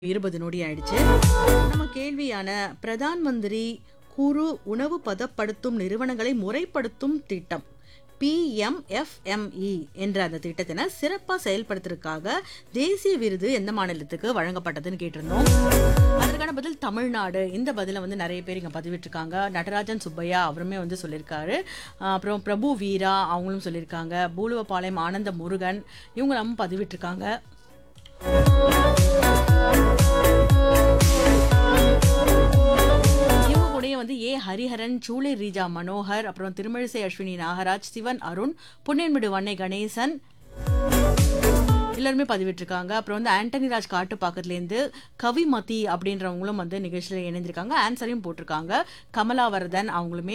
இருபது நொடி ஆயிடுச்சு நம்ம கேள்வியான பிரதான் மந்திரி குறு உணவு பதப்படுத்தும் நிறுவனங்களை முறைப்படுத்தும் திட்டம் பிஎம்எஃப்எம்இ என்ற அந்த திட்டத்தினை சிறப்பாக செயல்படுத்துறதுக்காக தேசிய விருது எந்த மாநிலத்துக்கு வழங்கப்பட்டதுன்னு கேட்டிருந்தோம் அதற்கான பதில் தமிழ்நாடு இந்த பதிலை வந்து நிறைய பேர் இங்கே பதிவிட்டிருக்காங்க நடராஜன் சுப்பையா அவருமே வந்து சொல்லியிருக்காரு ஆஹ் அப்புறம் பிரபு வீரா அவங்களும் சொல்லியிருக்காங்க பூலுவபாளையம் ஆனந்த முருகன் இவங்களும் பதிவிட்டிருக்காங்க இவங்க கூடயே வந்து ஏ ஹரிஹரன் சூளை ரீஜா மனோகர் அப்புறம் திருமழிசை அஸ்வினி நாகராஜ் சிவன் அருண் புன்னேன்மிடு வண்ணை கணேசன் எல்லாருமே பதிவிட்டிருக்காங்க அப்புறம் வந்து ஆண்டனி ராஜ் காட்டு பக்கத்துலேருந்து கவிமதி அப்படின்றவங்களும் வந்து நிகழ்ச்சியில் இணைந்திருக்காங்க ஆன்சரையும் போட்டிருக்காங்க கமலாவரதன் அவங்களுமே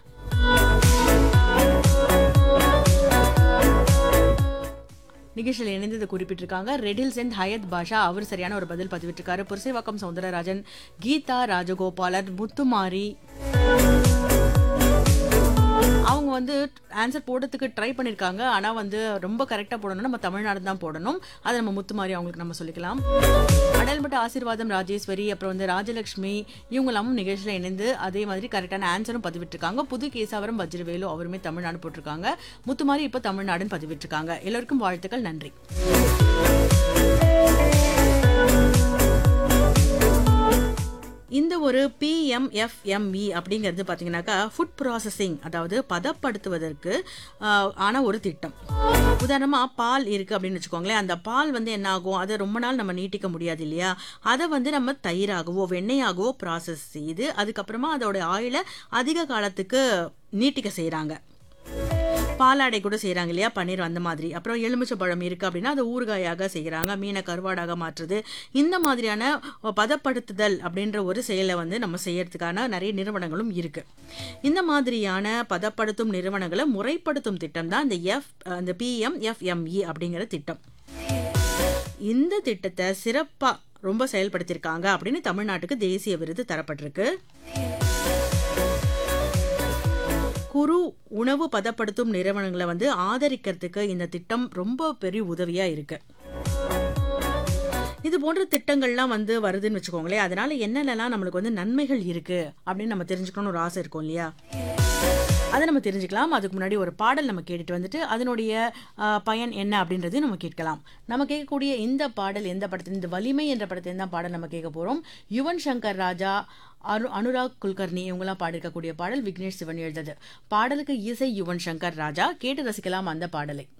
நிகழ்ச்சியில் இணைந்ததை குறிப்பிட்டிருக்காங்க ரெடில் சென்ட் ஹயத் பாஷா அவர் சரியான ஒரு பதில் பதிவிட்டிருக்காரு புரசைவாக்கம் சௌந்தரராஜன் கீதா ராஜகோபாலன் முத்துமாரி அவங்க வந்து ஆன்சர் போடுறதுக்கு ட்ரை பண்ணியிருக்காங்க ஆனால் வந்து ரொம்ப கரெக்டாக போடணும் நம்ம தமிழ்நாடு தான் போடணும் அதை நம்ம முத்துமாரி அவங்களுக்கு நம்ம சொல்லிக்கலாம் அடல்பட்ட ஆசீர்வாதம் ராஜேஸ்வரி அப்புறம் வந்து ராஜலக்ஷ்மி இவங்களாமும் நிகழ்ச்சியில் இணைந்து அதே மாதிரி கரெக்டான ஆன்சரும் பதிவிட்டிருக்காங்க புது கேசாவரம் வஜ்ரவேலு அவருமே தமிழ்நாடு போட்டிருக்காங்க முத்துமாரி இப்போ தமிழ்நாடுன்னு பதிவிட்டிருக்காங்க எல்லோருக்கும் வாழ்த்துக்கள் நன்றி இந்த ஒரு பிஎம்எஃப்எம்இ அப்படிங்கிறது பார்த்தீங்கன்னாக்கா ஃபுட் ப்ராசஸிங் அதாவது பதப்படுத்துவதற்கு ஆஹ், ஆன ஒரு திட்டம் உதாரணமாக பால் இருக்குது அப்படின்னு வச்சுக்கோங்களேன் அந்த பால் வந்து என்ன ஆகும் அதை ரொம்ப நாள் நம்ம நீட்டிக்க முடியாது இல்லையா அதை வந்து நம்ம தயிராகவோ வெண்ணெயாகவோ ப்ராசஸ் செய்து அதுக்கப்புறமா அதோட ஆயிலை அதிக காலத்துக்கு நீட்டிக்க செய்கிறாங்க பாலாடை கூட செய்கிறாங்க இல்லையா பன்னீர் அந்த மாதிரி அப்புறம் எலுமிச்சை பழம் இருக்குது அப்படின்னா அதை ஊறுகாயாக செய்கிறாங்க மீனை கருவாடாக மாற்றுறது இந்த மாதிரியான பதப்படுத்துதல் அப்படின்ற ஒரு செயலை வந்து நம்ம செய்யறதுக்கான நிறைய நிறுவனங்களும் இருக்குது இந்த மாதிரியான பதப்படுத்தும் நிறுவனங்களை முறைப்படுத்தும் திட்டம் தான் இந்த எஃப் அந்த பிஎம்எஃப்எம்இ அப்படிங்கிற திட்டம் இந்த திட்டத்தை சிறப்பாக ரொம்ப செயல்படுத்தியிருக்காங்க அப்படின்னு தமிழ்நாட்டுக்கு தேசிய விருது தரப்பட்டிருக்கு குறு உணவு பதப்படுத்தும் நிறுவனங்களை வந்து ஆதரிக்கிறதுக்கு இந்த திட்டம் ரொம்ப பெரிய உதவியா இருக்கு இது போன்ற திட்டங்கள்லாம் வந்து வருதுன்னு வச்சுக்கோங்களேன் அதனால என்னென்னலாம் நம்மளுக்கு வந்து நன்மைகள் இருக்கு அப்படின்னு நம்ம தெரிஞ்சுக்கணும்னு ஒரு ஆசை இருக்கும் இல்லையா அதை நம்ம தெரிஞ்சுக்கலாம் அதுக்கு முன்னாடி ஒரு பாடல் நம்ம கேட்டுட்டு வந்துட்டு அதனுடைய ஆஹ், பயன் என்ன அப்படின்றதையும் நம்ம கேட்கலாம் நம்ம கேட்கக்கூடிய இந்த பாடல் எந்த படத்தில் இந்த வலிமை என்ற படத்தில் தான் பாடல் நம்ம கேட்க போகிறோம் யுவன் சங்கர் ராஜா அரு அனுராக் குல்கர்னி இவங்கெல்லாம் பாடியிருக்கக்கூடிய பாடல் விக்னேஷ் சிவன் எழுதது பாடலுக்கு இசை யுவன் சங்கர் ராஜா கேட்டு ரசிக்கலாம் அந்த பாடலை